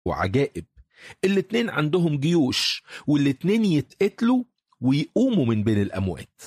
وعجائب الاتنين عندهم جيوش والاتنين يتقتلوا ويقوموا من بين الأموات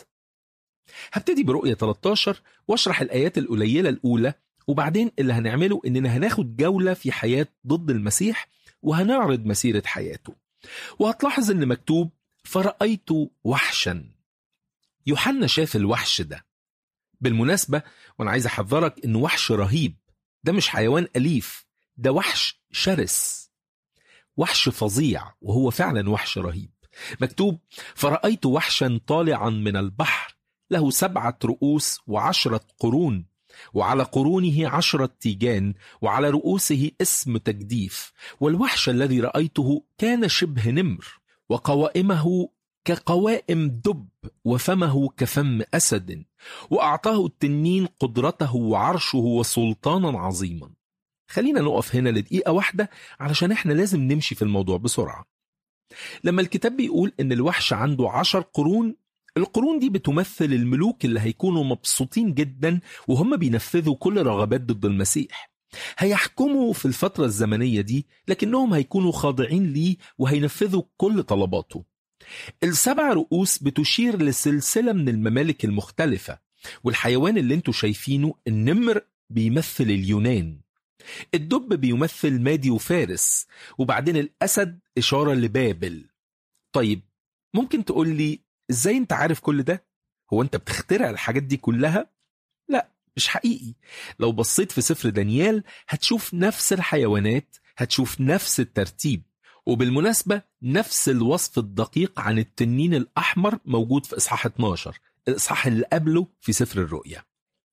هبتدي برؤية 13 واشرح الآيات القليلة الأولى وبعدين اللي هنعمله إننا هناخد جولة في حياة ضد المسيح وهنعرض مسيرة حياته وهتلاحظ إن مكتوب فرأيت وحشا يوحنا شاف الوحش ده بالمناسبة وأنا عايز أحذرك إنه وحش رهيب ده مش حيوان أليف ده وحش شرس وحش فظيع وهو فعلا وحش رهيب مكتوب فرأيت وحشا طالعا من البحر له سبعة رؤوس وعشرة قرون وعلى قرونه عشرة تيجان وعلى رؤوسه اسم تجديف والوحش الذي رأيته كان شبه نمر وقوائمه كقوائم دب وفمه كفم أسد وأعطاه التنين قدرته وعرشه وسلطانا عظيما خلينا نقف هنا لدقيقة واحدة علشان احنا لازم نمشي في الموضوع بسرعة لما الكتاب بيقول ان الوحش عنده عشر قرون القرون دي بتمثل الملوك اللي هيكونوا مبسوطين جدا وهم بينفذوا كل رغبات ضد المسيح هيحكموا في الفترة الزمنية دي لكنهم هيكونوا خاضعين ليه وهينفذوا كل طلباته السبع رؤوس بتشير لسلسلة من الممالك المختلفة والحيوان اللي انتوا شايفينه النمر بيمثل اليونان الدب بيمثل مادي وفارس وبعدين الأسد إشارة لبابل طيب ممكن تقول لي إزاي أنت عارف كل ده؟ هو أنت بتخترع الحاجات دي كلها؟ لا مش حقيقي لو بصيت في سفر دانيال هتشوف نفس الحيوانات هتشوف نفس الترتيب وبالمناسبة نفس الوصف الدقيق عن التنين الأحمر موجود في إصحاح 12 الإصحاح اللي قبله في سفر الرؤيا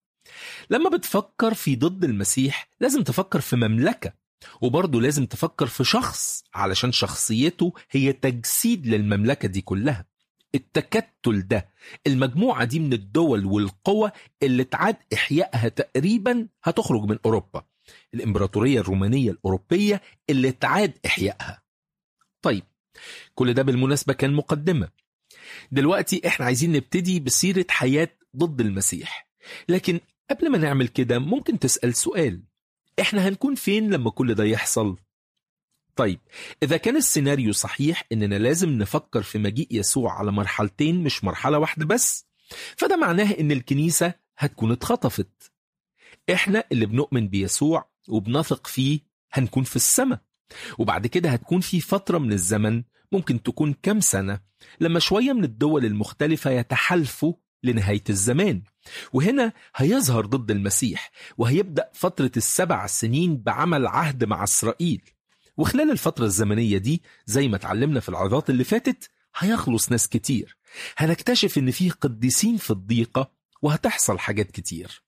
لما بتفكر في ضد المسيح لازم تفكر في مملكة وبرضه لازم تفكر في شخص علشان شخصيته هي تجسيد للمملكة دي كلها التكتل ده المجموعة دي من الدول والقوى اللي تعاد إحيائها تقريبا هتخرج من أوروبا الإمبراطورية الرومانية الأوروبية اللي تعاد إحيائها طيب كل ده بالمناسبة كان مقدمة دلوقتي احنا عايزين نبتدي بسيرة حياة ضد المسيح لكن قبل ما نعمل كده ممكن تسأل سؤال احنا هنكون فين لما كل ده يحصل؟ طيب إذا كان السيناريو صحيح إننا لازم نفكر في مجيء يسوع على مرحلتين مش مرحلة واحدة بس فده معناه إن الكنيسة هتكون اتخطفت إحنا اللي بنؤمن بيسوع وبنثق فيه هنكون في السماء وبعد كده هتكون في فترة من الزمن ممكن تكون كام سنة لما شوية من الدول المختلفة يتحالفوا لنهاية الزمان وهنا هيظهر ضد المسيح وهيبدأ فترة السبع سنين بعمل عهد مع إسرائيل وخلال الفترة الزمنية دي زي ما اتعلمنا في العظات اللي فاتت هيخلص ناس كتير هنكتشف ان فيه قديسين في الضيقة وهتحصل حاجات كتير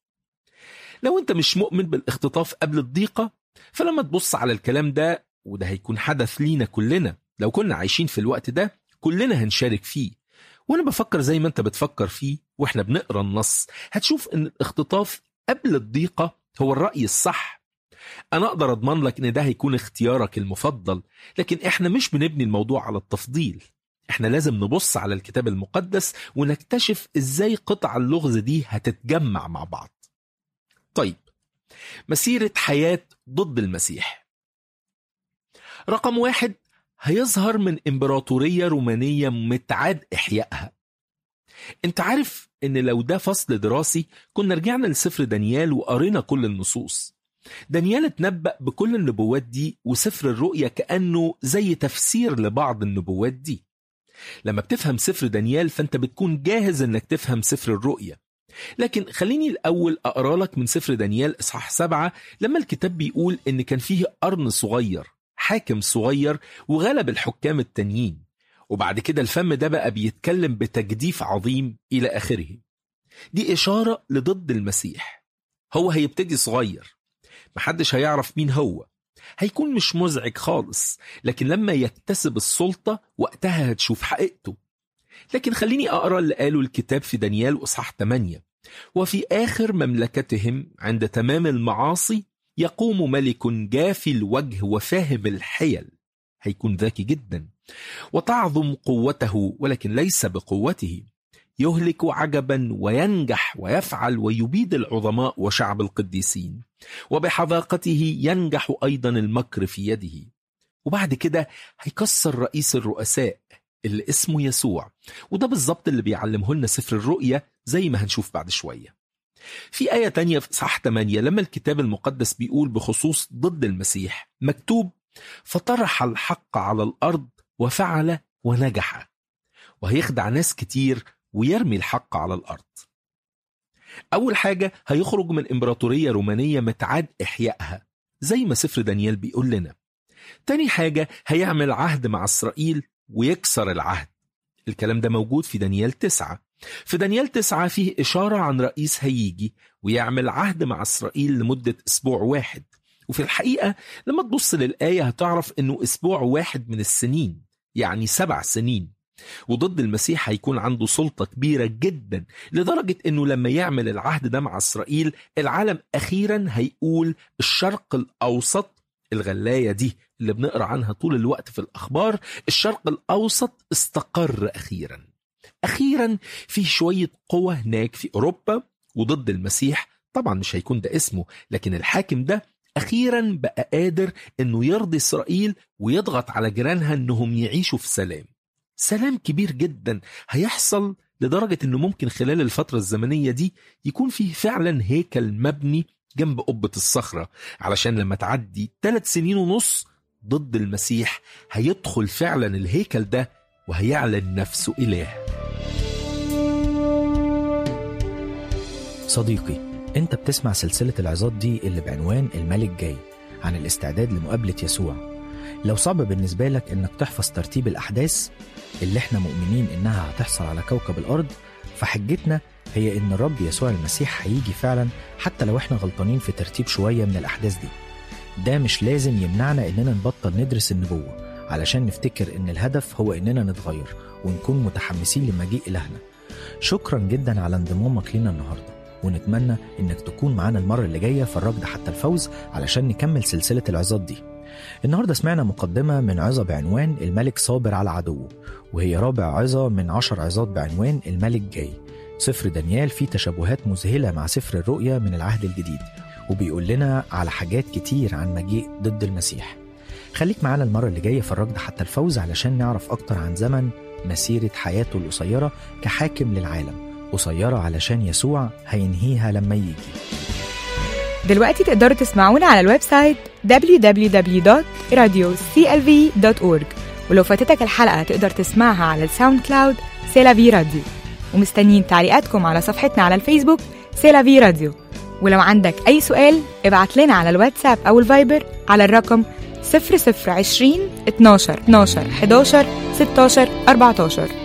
لو انت مش مؤمن بالاختطاف قبل الضيقة فلما تبص على الكلام ده وده هيكون حدث لينا كلنا لو كنا عايشين في الوقت ده كلنا هنشارك فيه وانا بفكر زي ما انت بتفكر فيه واحنا بنقرا النص هتشوف ان الاختطاف قبل الضيقة هو الرأي الصح انا اقدر اضمن لك ان ده هيكون اختيارك المفضل لكن احنا مش بنبني الموضوع على التفضيل احنا لازم نبص على الكتاب المقدس ونكتشف ازاي قطع اللغز دي هتتجمع مع بعض طيب مسيرة حياة ضد المسيح رقم واحد هيظهر من إمبراطورية رومانية متعاد إحيائها انت عارف ان لو ده فصل دراسي كنا رجعنا لسفر دانيال وقرينا كل النصوص دانيال اتنبأ بكل النبوات دي وسفر الرؤيا كأنه زي تفسير لبعض النبوات دي لما بتفهم سفر دانيال فانت بتكون جاهز انك تفهم سفر الرؤيا لكن خليني الأول أقرأ لك من سفر دانيال إصحاح سبعة لما الكتاب بيقول إن كان فيه قرن صغير حاكم صغير وغلب الحكام التانيين وبعد كده الفم ده بقى بيتكلم بتجديف عظيم إلى آخره دي إشارة لضد المسيح هو هيبتدي صغير محدش هيعرف مين هو هيكون مش مزعج خالص لكن لما يكتسب السلطة وقتها هتشوف حقيقته لكن خليني أقرأ اللي قاله الكتاب في دانيال أصحاح 8 وفي آخر مملكتهم عند تمام المعاصي يقوم ملك جافي الوجه وفاهم الحيل هيكون ذكي جدا وتعظم قوته ولكن ليس بقوته يهلك عجبا وينجح ويفعل ويبيد العظماء وشعب القديسين وبحذاقته ينجح ايضا المكر في يده وبعد كده هيكسر رئيس الرؤساء اللي اسمه يسوع وده بالظبط اللي بيعلمه لنا سفر الرؤيا زي ما هنشوف بعد شوية في آية تانية في صح 8 لما الكتاب المقدس بيقول بخصوص ضد المسيح مكتوب فطرح الحق على الأرض وفعل ونجح وهيخدع ناس كتير ويرمي الحق على الأرض أول حاجة هيخرج من إمبراطورية رومانية متعاد إحيائها زي ما سفر دانيال بيقول لنا تاني حاجة هيعمل عهد مع إسرائيل ويكسر العهد الكلام ده موجود في دانيال تسعة في دانيال تسعة فيه إشارة عن رئيس هيجي ويعمل عهد مع إسرائيل لمدة أسبوع واحد وفي الحقيقة لما تبص للآية هتعرف أنه أسبوع واحد من السنين يعني سبع سنين وضد المسيح هيكون عنده سلطة كبيرة جدا لدرجة أنه لما يعمل العهد ده مع إسرائيل العالم أخيرا هيقول الشرق الأوسط الغلاية دي اللي بنقرأ عنها طول الوقت في الأخبار الشرق الأوسط استقر أخيرا أخيرا في شوية قوة هناك في أوروبا وضد المسيح طبعا مش هيكون ده اسمه لكن الحاكم ده أخيرا بقى قادر أنه يرضي إسرائيل ويضغط على جيرانها أنهم يعيشوا في سلام سلام كبير جدا هيحصل لدرجة أنه ممكن خلال الفترة الزمنية دي يكون فيه فعلا هيكل مبني جنب قبة الصخرة علشان لما تعدي ثلاث سنين ونص ضد المسيح هيدخل فعلا الهيكل ده وهيعلن نفسه إله صديقي انت بتسمع سلسلة العظات دي اللي بعنوان الملك جاي عن الاستعداد لمقابلة يسوع لو صعب بالنسبة لك انك تحفظ ترتيب الأحداث اللي احنا مؤمنين انها هتحصل على كوكب الأرض فحجتنا هي ان الرب يسوع المسيح هيجي فعلا حتى لو احنا غلطانين في ترتيب شوية من الأحداث دي ده مش لازم يمنعنا اننا نبطل ندرس النبوة علشان نفتكر ان الهدف هو اننا نتغير ونكون متحمسين لمجيء إلهنا شكرا جدا على انضمامك لينا النهارده ونتمنى انك تكون معانا المرة اللي جاية في الركض حتى الفوز علشان نكمل سلسلة العظات دي النهاردة سمعنا مقدمة من عظة بعنوان الملك صابر على عدوه وهي رابع عظة من عشر عظات بعنوان الملك جاي سفر دانيال فيه تشابهات مذهلة مع سفر الرؤيا من العهد الجديد وبيقول لنا على حاجات كتير عن مجيء ضد المسيح خليك معانا المرة اللي جاية في الركض حتى الفوز علشان نعرف أكتر عن زمن مسيرة حياته القصيرة كحاكم للعالم قصيرة علشان يسوع هينهيها لما يجي دلوقتي تقدروا تسمعونا على الويب سايت www.radioclv.org ولو فاتتك الحلقة تقدر تسمعها على الساوند كلاود سيلافي راديو ومستنيين تعليقاتكم على صفحتنا على الفيسبوك سيلافي راديو ولو عندك أي سؤال ابعت لنا على الواتساب أو الفايبر على الرقم 0020 12 12 11 16 14